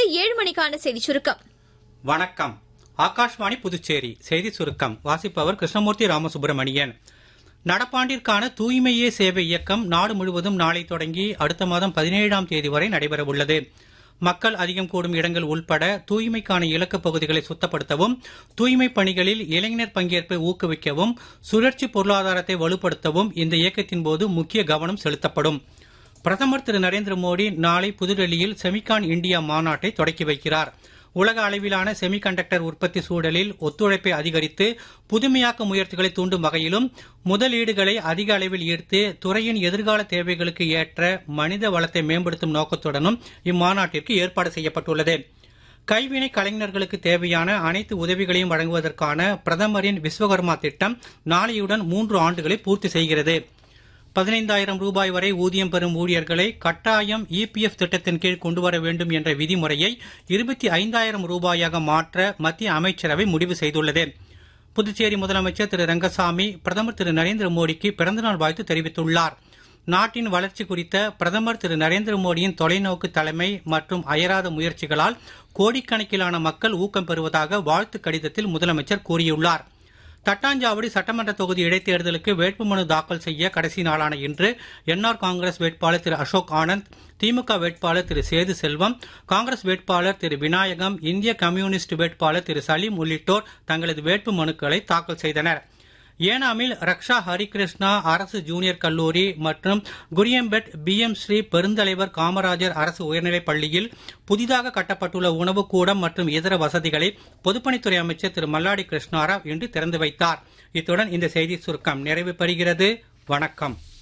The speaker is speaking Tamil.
ஏழு மணிக்கான செய்தி சுருக்கம் வணக்கம் ஆகாஷ்வாணி புதுச்சேரி செய்தி சுருக்கம் வாசிப்பவர் கிருஷ்ணமூர்த்தி ராமசுப்பிரமணியன் நடப்பாண்டிற்கான தூய்மையே சேவை இயக்கம் நாடு முழுவதும் நாளை தொடங்கி அடுத்த மாதம் பதினேழாம் தேதி வரை நடைபெறவுள்ளது மக்கள் அதிகம் கூடும் இடங்கள் உள்பட தூய்மைக்கான இலக்கு பகுதிகளை சுத்தப்படுத்தவும் தூய்மை பணிகளில் இளைஞர் பங்கேற்பை ஊக்குவிக்கவும் சுழற்சி பொருளாதாரத்தை வலுப்படுத்தவும் இந்த இயக்கத்தின் போது முக்கிய கவனம் செலுத்தப்படும் பிரதமர் திரு நரேந்திர மோடி நாளை புதுடெல்லியில் செமிகான் இந்தியா மாநாட்டை தொடக்கி வைக்கிறார் உலக அளவிலான செமிகண்டக்டர் உற்பத்தி சூழலில் ஒத்துழைப்பை அதிகரித்து புதுமையாக்க முயற்சிகளை தூண்டும் வகையிலும் முதலீடுகளை அதிக அளவில் ஈர்த்து துறையின் எதிர்கால தேவைகளுக்கு ஏற்ற மனித வளத்தை மேம்படுத்தும் நோக்கத்துடனும் இம்மாநாட்டிற்கு ஏற்பாடு செய்யப்பட்டுள்ளது கைவினை கலைஞர்களுக்கு தேவையான அனைத்து உதவிகளையும் வழங்குவதற்கான பிரதமரின் விஸ்வகர்மா திட்டம் நாளையுடன் மூன்று ஆண்டுகளை பூர்த்தி செய்கிறது பதினைந்தாயிரம் ரூபாய் வரை ஊதியம் பெறும் ஊழியர்களை கட்டாயம் இபிஎஃப் திட்டத்தின் கீழ் கொண்டுவர வேண்டும் என்ற விதிமுறையை இருபத்தி ஐந்தாயிரம் ரூபாயாக மாற்ற மத்திய அமைச்சரவை முடிவு செய்துள்ளது புதுச்சேரி முதலமைச்சர் திரு ரங்கசாமி பிரதமர் திரு நரேந்திர மோடிக்கு பிறந்தநாள் வாழ்த்து தெரிவித்துள்ளார் நாட்டின் வளர்ச்சி குறித்த பிரதமர் திரு நரேந்திர மோடியின் தொலைநோக்கு தலைமை மற்றும் அயராத முயற்சிகளால் கோடிக்கணக்கிலான மக்கள் ஊக்கம் பெறுவதாக வாழ்த்து கடிதத்தில் முதலமைச்சர் கூறியுள்ளார் தட்டாஞ்சாவடி சட்டமன்ற தொகுதி இடைத்தேர்தலுக்கு வேட்புமனு தாக்கல் செய்ய கடைசி நாளான இன்று என்ஆர் காங்கிரஸ் வேட்பாளர் திரு அசோக் ஆனந்த் திமுக வேட்பாளர் திரு சேது செல்வம் காங்கிரஸ் வேட்பாளர் திரு விநாயகம் இந்திய கம்யூனிஸ்ட் வேட்பாளர் திரு சலீம் உள்ளிட்டோர் தங்களது வேட்பு மனுக்களை தாக்கல் செய்தனர் ஏனாமில் ரக்ஷா ஹரிகிருஷ்ணா அரசு ஜூனியர் கல்லூரி மற்றும் குரியம்பெட் பிஎம் ஸ்ரீ பெருந்தலைவர் காமராஜர் அரசு உயர்நிலைப் பள்ளியில் புதிதாக கட்டப்பட்டுள்ள உணவுக்கூடம் மற்றும் இதர வசதிகளை பொதுப்பணித்துறை அமைச்சர் திரு மல்லாடி கிருஷ்ணாராவ் இன்று திறந்து வைத்தார் இத்துடன் இந்த செய்தி சுருக்கம் நிறைவு பெறுகிறது வணக்கம்